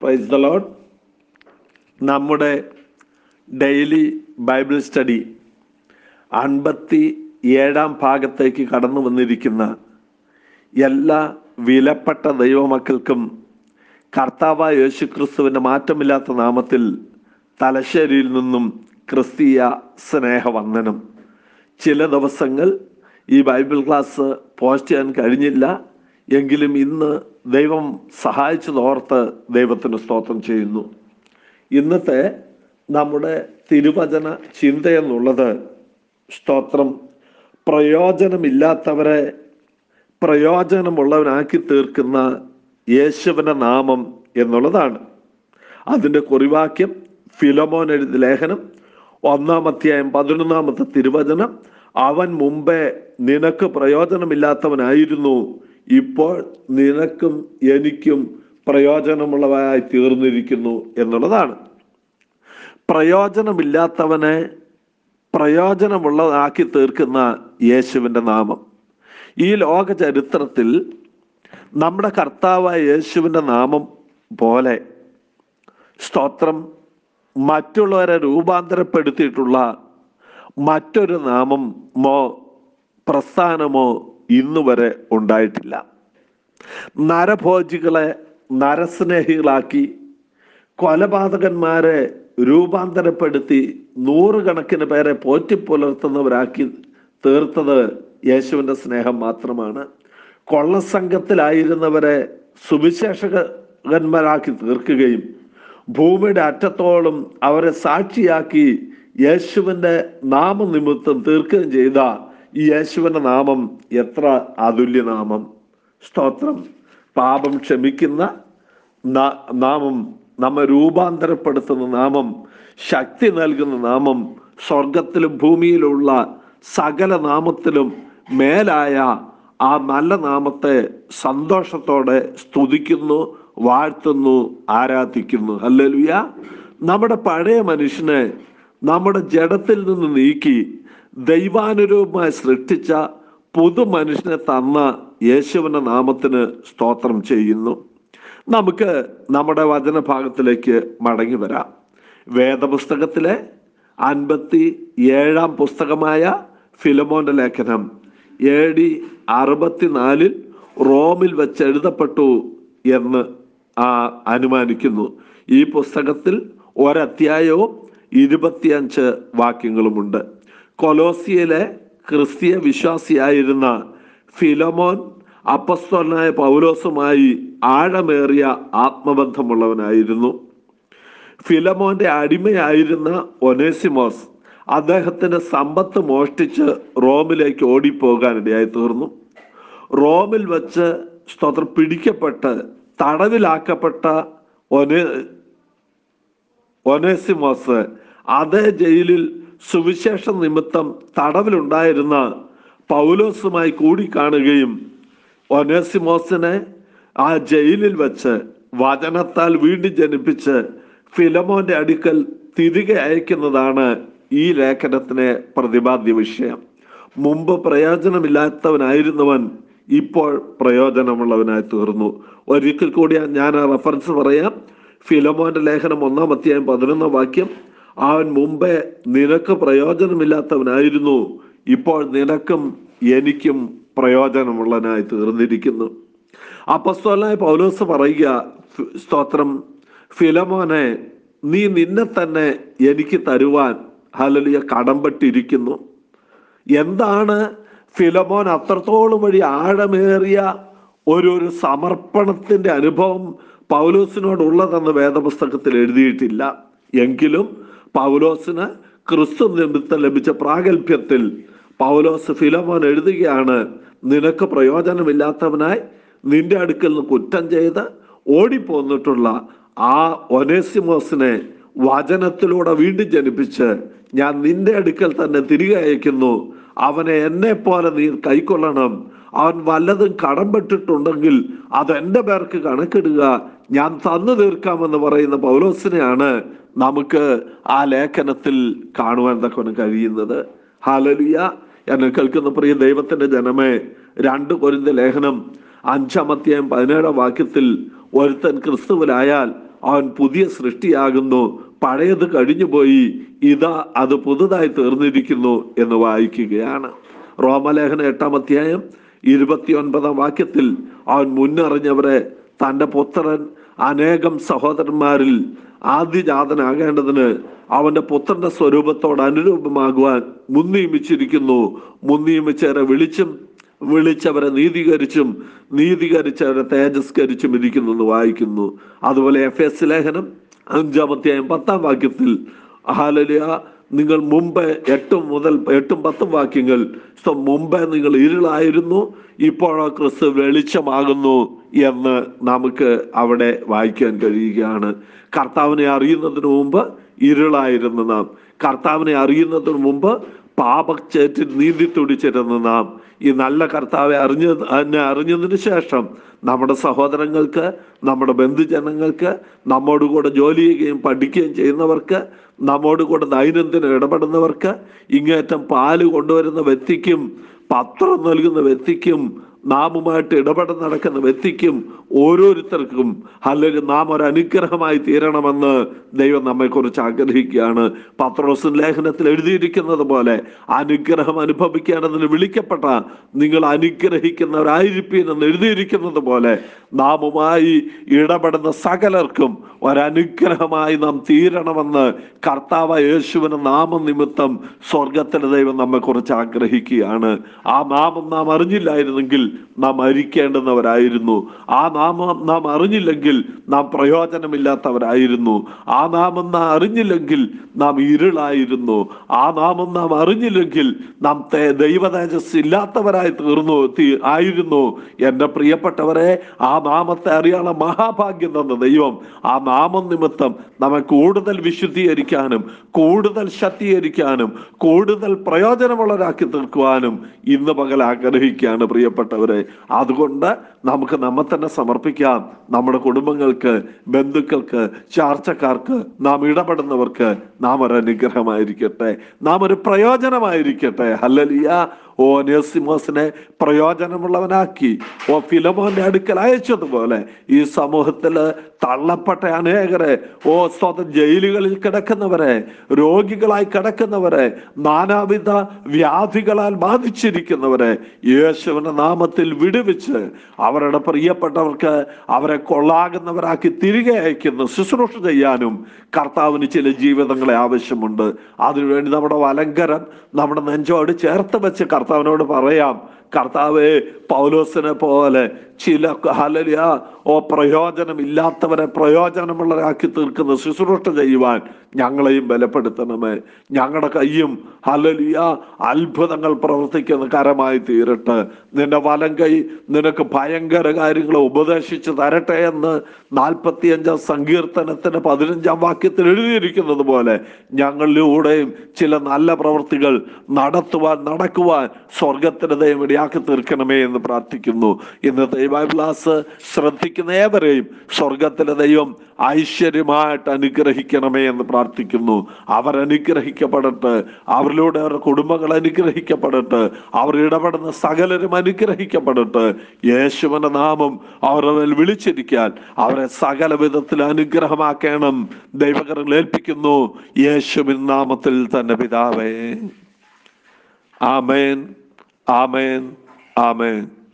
price the Lord നമ്മുടെ daily Bible study അൻപത്തി ഏഴാം ഭാഗത്തേക്ക് കടന്നു വന്നിരിക്കുന്ന എല്ലാ വിലപ്പെട്ട ദൈവമക്കൾക്കും കർത്താവായ യേശുക്രിസ്തുവിൻ്റെ മാറ്റമില്ലാത്ത നാമത്തിൽ തലശ്ശേരിയിൽ നിന്നും ക്രിസ്തീയ സ്നേഹവന്ദനം ചില ദിവസങ്ങൾ ഈ ബൈബിൾ ക്ലാസ് പോസ്റ്റ് ചെയ്യാൻ കഴിഞ്ഞില്ല എങ്കിലും ഇന്ന് ദൈവം സഹായിച്ചതോർത്ത് ദൈവത്തിന് സ്തോത്രം ചെയ്യുന്നു ഇന്നത്തെ നമ്മുടെ തിരുവചന ചിന്ത എന്നുള്ളത് സ്തോത്രം പ്രയോജനമില്ലാത്തവരെ പ്രയോജനമുള്ളവനാക്കി തീർക്കുന്ന യേശുവിൻ്റെ നാമം എന്നുള്ളതാണ് അതിൻ്റെ കുറിവാക്യം ഫിലമോൻ എഴുതി ലേഖനം ഒന്നാം അധ്യായം പതിനൊന്നാമത്തെ തിരുവചനം അവൻ മുമ്പേ നിനക്ക് പ്രയോജനമില്ലാത്തവനായിരുന്നു ഇപ്പോൾ നിനക്കും എനിക്കും പ്രയോജനമുള്ളവനായി തീർന്നിരിക്കുന്നു എന്നുള്ളതാണ് പ്രയോജനമില്ലാത്തവനെ പ്രയോജനമുള്ളതാക്കി തീർക്കുന്ന യേശുവിൻ്റെ നാമം ഈ ലോക ചരിത്രത്തിൽ നമ്മുടെ കർത്താവായ യേശുവിൻ്റെ നാമം പോലെ സ്തോത്രം മറ്റുള്ളവരെ രൂപാന്തരപ്പെടുത്തിയിട്ടുള്ള മറ്റൊരു നാമമോ പ്രസ്ഥാനമോ ഇന്നു വരെ ഉണ്ടായിട്ടില്ല നരഭോജികളെ നരസ്നേഹികളാക്കി കൊലപാതകന്മാരെ രൂപാന്തരപ്പെടുത്തി നൂറുകണക്കിന് പേരെ പോറ്റിപ്പുലർത്തുന്നവരാക്കി തീർത്തത് യേശുവിൻ്റെ സ്നേഹം മാത്രമാണ് കൊള്ളസംഘത്തിലായിരുന്നവരെ സുവിശേഷകന്മാരാക്കി തീർക്കുകയും ഭൂമിയുടെ അറ്റത്തോളം അവരെ സാക്ഷിയാക്കി യേശുവിൻ്റെ നാമനിമിത്തം തീർക്കുകയും ചെയ്ത ഈ യേശുവിൻ്റെ നാമം എത്ര അതുല്യനാമം സ്തോത്രം പാപം ക്ഷമിക്കുന്ന നാ- നാമം നമ്മെ രൂപാന്തരപ്പെടുത്തുന്ന നാമം ശക്തി നൽകുന്ന നാമം സ്വർഗത്തിലും ഭൂമിയിലുള്ള സകല നാമത്തിലും മേലായ ആ നല്ല നാമത്തെ സന്തോഷത്തോടെ സ്തുതിക്കുന്നു വാഴ്ത്തുന്നു ആരാധിക്കുന്നു അല്ലേലുയ നമ്മുടെ പഴയ മനുഷ്യനെ നമ്മുടെ ജഡത്തിൽ നിന്ന് നീക്കി ദൈവാനുരൂപമായി സൃഷ്ടിച്ച പുതു മനുഷ്യനെ തന്ന യേശുവിൻ്റെ നാമത്തിന് സ്തോത്രം ചെയ്യുന്നു നമുക്ക് നമ്മുടെ വചനഭാഗത്തിലേക്ക് മടങ്ങി വരാം വേദപുസ്തകത്തിലെ അൻപത്തി ഏഴാം പുസ്തകമായ ഫിലമോന്റെ ലേഖനം എ ഡി അറുപത്തിനാലിൽ റോമിൽ വെച്ച് എഴുതപ്പെട്ടു എന്ന് ആ അനുമാനിക്കുന്നു ഈ പുസ്തകത്തിൽ ഒരധ്യായവും ഇരുപത്തിയഞ്ച് വാക്യങ്ങളുമുണ്ട് കൊലോസിയയിലെ ക്രിസ്തീയ വിശ്വാസിയായിരുന്ന ഫിലമോൻ അപ്പസ്തോലനായ പൗലോസുമായി ആഴമേറിയ ആത്മബന്ധമുള്ളവനായിരുന്നു ഫിലമോന്റെ അടിമയായിരുന്ന ഒനേസിമോസ് അദ്ദേഹത്തിന്റെ സമ്പത്ത് മോഷ്ടിച്ച് റോമിലേക്ക് ഓടിപ്പോകാനിടയായി തീർന്നു റോമിൽ വെച്ച് സ്തോത്രം പിടിക്കപ്പെട്ട് തടവിലാക്കപ്പെട്ട ഒനേ ഒനേസിമോസ് അതേ ജയിലിൽ സുവിശേഷ നിമിത്തം തടവിലുണ്ടായിരുന്ന പൗലോസുമായി കൂടിക്കാണുകയും ഒനേസിമോസിനെ ആ ജയിലിൽ വെച്ച് വചനത്താൽ വീണ്ടും ജനിപ്പിച്ച് ഫിലമോന്റെ അടുക്കൽ തിരികെ അയക്കുന്നതാണ് ഈ ലേഖനത്തിലെ പ്രതിപാദ്യ വിഷയം മുമ്പ് പ്രയോജനമില്ലാത്തവനായിരുന്നവൻ ഇപ്പോൾ പ്രയോജനമുള്ളവനായി തീർന്നു ഒരിക്കൽ കൂടി ഞാൻ ആ റെഫറൻസ് പറയാം ഫിലമോന്റെ ലേഖനം ഒന്നാം അധ്യായം പതിനൊന്നാം വാക്യം അവൻ മുമ്പേ നിനക്ക് പ്രയോജനമില്ലാത്തവനായിരുന്നു ഇപ്പോൾ നിനക്കും എനിക്കും പ്രയോജനമുള്ളവനായി തീർന്നിരിക്കുന്നു അപ്പസ്തോലായ പൗലോസ് പറയുക ഫി- സ്തോത്രം ഫിലമോനെ നീ നിന്നെ തന്നെ എനിക്ക് തരുവാൻ ഹലലിയ കടംപെട്ടിരിക്കുന്നു എന്താണ് ഫിലമോൻ അത്രത്തോളം വഴി ആഴമേറിയ ഒരു ഒരു സമർപ്പണത്തിന്റെ അനുഭവം പൗലോസിനോടുള്ളതെന്ന് വേദപുസ്തകത്തിൽ എഴുതിയിട്ടില്ല എങ്കിലും പൗലോസിന് ക്രിസ്തു നിമിത്തം ലഭിച്ച പ്രാഗൽഭ്യത്തിൽ പൗലോസ് ഫിലമോൻ എഴുതുകയാണ് നിനക്ക് പ്രയോജനമില്ലാത്തവനായി നിന്റെ അടുക്കൽ നിന്ന് കുറ്റം ചെയ്ത് ഓടിപ്പോന്നിട്ടുള്ള ആ ഒനേസിമോസിനെ വചനത്തിലൂടെ വീണ്ടും ജനിപ്പിച്ച് ഞാൻ നിന്റെ അടുക്കൽ തന്നെ തിരികെ അയക്കുന്നു അവനെ എന്നെ പോലെ നീ കൈക്കൊള്ളണം അവൻ വല്ലതും കടംപെട്ടിട്ടുണ്ടെങ്കിൽ അത് എൻ്റെ പേർക്ക് കണക്കിടുക ഞാൻ തന്നു തീർക്കാമെന്ന് പറയുന്ന പൗലോസിനെയാണ് നമുക്ക് ആ ലേഖനത്തിൽ കാണുവാൻ തക്കവന് കഴിയുന്നത് ഹാലലിയ എന്നെ കേൾക്കുന്ന പ്രിയ ദൈവത്തിന്റെ ജനമേ രണ്ട് കൊരിന്ത ലേഖനം അഞ്ചാം അധ്യായം പതിനേഴാം വാക്യത്തിൽ ഒരുത്തൻ ക്രിസ്തുവിലായാൽ അവൻ പുതിയ സൃഷ്ടിയാകുന്നു പഴയത് കഴിഞ്ഞുപോയി ഇതാ അത് പുതുതായി തീർന്നിരിക്കുന്നു എന്ന് വായിക്കുകയാണ് റോമലേഖന എട്ടാം അധ്യായം ഇരുപത്തിയൊൻപതാം വാക്യത്തിൽ അവൻ മുന്നറിഞ്ഞവരെ തൻ്റെ പുത്രൻ അനേകം സഹോദരന്മാരിൽ ആദ്യജാതനാകേണ്ടതിന് അവന്റെ പുത്രന്റെ സ്വരൂപത്തോട് അനുരൂപമാകുവാൻ മുൻനിയമിച്ചിരിക്കുന്നു മുൻനിയമിച്ചവരെ വിളിച്ചും വിളിച്ചവരെ നീതീകരിച്ചും നീതീകരിച്ചവരെ തേജസ്കരിച്ചും ഇരിക്കുന്നു എന്ന് വായിക്കുന്നു അതുപോലെ എഫ് എസ് ലേഖനം അഞ്ചാമത്തെയായും പത്താം വാക്യത്തിൽ ഹാലലിയ നിങ്ങൾ മുമ്പ് എട്ടും മുതൽ എട്ടും പത്തും വാക്യങ്ങൾ സോ മുമ്പേ നിങ്ങൾ ഇരുളായിരുന്നു ഇപ്പോഴോ ക്രിസ്തു വെളിച്ചമാകുന്നു എന്ന് നമുക്ക് അവിടെ വായിക്കാൻ കഴിയുകയാണ് കർത്താവിനെ അറിയുന്നതിന് മുമ്പ് ഇരുളായിരുന്ന നാം കർത്താവിനെ അറിയുന്നതിന് മുമ്പ് പാപച്ചേറ്റിൽ നീന്തി തുടിച്ചിരുന്ന നാം ഈ നല്ല കർത്താവെ അറിഞ്ഞ എന്നെ അറിഞ്ഞതിന് ശേഷം നമ്മുടെ സഹോദരങ്ങൾക്ക് നമ്മുടെ ബന്ധുജനങ്ങൾക്ക് നമ്മോട് കൂടെ ജോലി ചെയ്യുകയും പഠിക്കുകയും ചെയ്യുന്നവർക്ക് നമ്മോട് കൂടെ ദൈനംദിനം ഇടപെടുന്നവർക്ക് ഇങ്ങേറ്റം പാല് കൊണ്ടുവരുന്ന വ്യക്തിക്കും പത്രം നൽകുന്ന വ്യക്തിക്കും നാമുമായിട്ട് ഇടപെടൽ നടക്കുന്ന വ്യക്തിക്കും ഓരോരുത്തർക്കും അല്ലെങ്കിൽ നാം ഒരു അനുഗ്രഹമായി തീരണമെന്ന് ദൈവം നമ്മെക്കുറിച്ച് ആഗ്രഹിക്കുകയാണ് പത്രോസിൻ ലേഖനത്തിൽ എഴുതിയിരിക്കുന്നത് പോലെ അനുഗ്രഹം അനുഭവിക്കേണ്ടതിന് വിളിക്കപ്പെട്ട നിങ്ങൾ അനുഗ്രഹിക്കുന്നവരായിരിക്കും എന്ന് എഴുതിയിരിക്കുന്നത് പോലെ നാമുമായി ഇടപെടുന്ന സകലർക്കും ഒരനുഗ്രഹമായി നാം തീരണമെന്ന് കർത്താവ് യേശുവിന് നാമനിമിത്തം സ്വർഗത്തിലെ ദൈവം നമ്മെക്കുറിച്ച് ആഗ്രഹിക്കുകയാണ് ആ നാമം നാം അറിഞ്ഞില്ലായിരുന്നെങ്കിൽ നാം മരിക്കേണ്ടുന്നവരായിരുന്നു ആ നാമം നാം അറിഞ്ഞില്ലെങ്കിൽ നാം പ്രയോജനമില്ലാത്തവരായിരുന്നു ആ നാമം നാം അറിഞ്ഞില്ലെങ്കിൽ നാം ഇരുളായിരുന്നു ആ നാമം നാം അറിഞ്ഞില്ലെങ്കിൽ നാം തേ- ദൈവതേജസ് ഇല്ലാത്തവരായി തീർന്നു തീ- ആയിരുന്നു എൻ്റെ പ്രിയപ്പെട്ടവരെ ആ നാമത്തെ അറിയാനുള്ള മഹാഭാഗ്യം തന്ന ദൈവം ആ നാമം നിമിത്തം നമ്മെ കൂടുതൽ വിശുദ്ധീകരിക്കാനും കൂടുതൽ ശക്തീകരിക്കാനും കൂടുതൽ പ്രയോജനമുള്ളവരാക്കി തീർക്കുവാനും ഇന്ന് പകൽ ആഗ്രഹിക്കുകയാണ് പ്രിയപ്പെട്ടവരെ അതുകൊണ്ട് നമുക്ക് നമ്മെ തന്നെ സമർപ്പിക്കാം നമ്മുടെ കുടുംബങ്ങൾക്ക് ബന്ധുക്കൾക്ക് ചാർച്ചക്കാർക്ക് നാം ഇടപെടുന്നവർക്ക് നാം ഒരു അനുഗ്രഹമായിരിക്കട്ടെ നാം ഒരു പ്രയോജനമായിരിക്കട്ടെ ഹല്ലലിയ ഓ നെസിമോസിനെ പ്രയോജനമുള്ളവനാക്കി ഓ ഫിലമോന്റെ അടുക്കൽ അയച്ചതുപോലെ ഈ സമൂഹത്തില് തള്ളപ്പെട്ട അനേകരെ ഓ സ്വന്തം ജയിലുകളിൽ കിടക്കുന്നവരെ രോഗികളായി കിടക്കുന്നവരെ നാനാവിധ വ്യാധികളാൽ ബാധിച്ചിരിക്കുന്നവരെ യേശുവിന്റെ നാമത്തിൽ വിടുവിച്ച് അവരുടെ പ്രിയപ്പെട്ടവർക്ക് അവരെ കൊള്ളാകുന്നവരാക്കി തിരികെ അയക്കുന്ന ശുശ്രൂഷ ചെയ്യാനും കർത്താവിന് ചില ജീവിതങ്ങളെ ആവശ്യമുണ്ട് അതിനുവേണ്ടി നമ്മുടെ വലങ്കരം നമ്മുടെ നെഞ്ചോട് ചേർത്ത് വെച്ച് കർത്താവിനോട് പറയാം കർത്താവെ പൗലോസിനെ പോലെ ചില ഹലലിയ ഓ പ്രയോജനമില്ലാത്തവരെ പ്രയോജനമുള്ളവരാക്കി തീർക്കുന്ന ശുശ്രൂഷ ചെയ്യുവാൻ ഞങ്ങളെയും ബലപ്പെടുത്തണമേ ഞങ്ങളുടെ കൈയും ഹലലിയ അത്ഭുതങ്ങൾ പ്രവർത്തിക്കുന്ന കരമായി തീരട്ടെ നിന്റെ വലം കൈ നിനക്ക് ഭയങ്കര കാര്യങ്ങൾ ഉപദേശിച്ച് തരട്ടെ എന്ന് നാൽപ്പത്തിയഞ്ചാം സങ്കീർത്തനത്തിന് പതിനഞ്ചാം വാക്യത്തിൽ എഴുതിയിരിക്കുന്നത് പോലെ ഞങ്ങളിലൂടെയും ചില നല്ല പ്രവൃത്തികൾ നടത്തുവാൻ നടക്കുവാൻ സ്വർഗത്തിന്റെ ദൈവം ഇടയാക്കി തീർക്കണമേ എന്ന് പ്രാർത്ഥിക്കുന്നു ഇന്നത്തെ ഈ ബൈബിൾ ക്ലാസ് ശ്രദ്ധിക്കുന്ന ഏവരെയും സ്വർഗത്തിലെ ദൈവം ഐശ്വര്യമായിട്ട് അനുഗ്രഹിക്കണമേ എന്ന് പ്രാർത്ഥിക്കുന്നു അവർ അനുഗ്രഹിക്കപ്പെടട്ടെ അവരിലൂടെ അവരുടെ കുടുംബങ്ങൾ അനുഗ്രഹിക്കപ്പെടട്ടെ അവർ ഇടപെടുന്ന സകലരും അനുഗ്രഹിക്കപ്പെടട്ടെ യേശുവിന്റെ നാമം അവരുടെ മേൽ വിളിച്ചിരിക്കാൻ അവരെ സകല വിധത്തിൽ അനുഗ്രഹമാക്കണം ദൈവകരങ്ങൾ ഏൽപ്പിക്കുന്നു യേശുവിൻ നാമത്തിൽ തന്നെ പിതാവേ ആമേൻ ആമേൻ ആമേൻ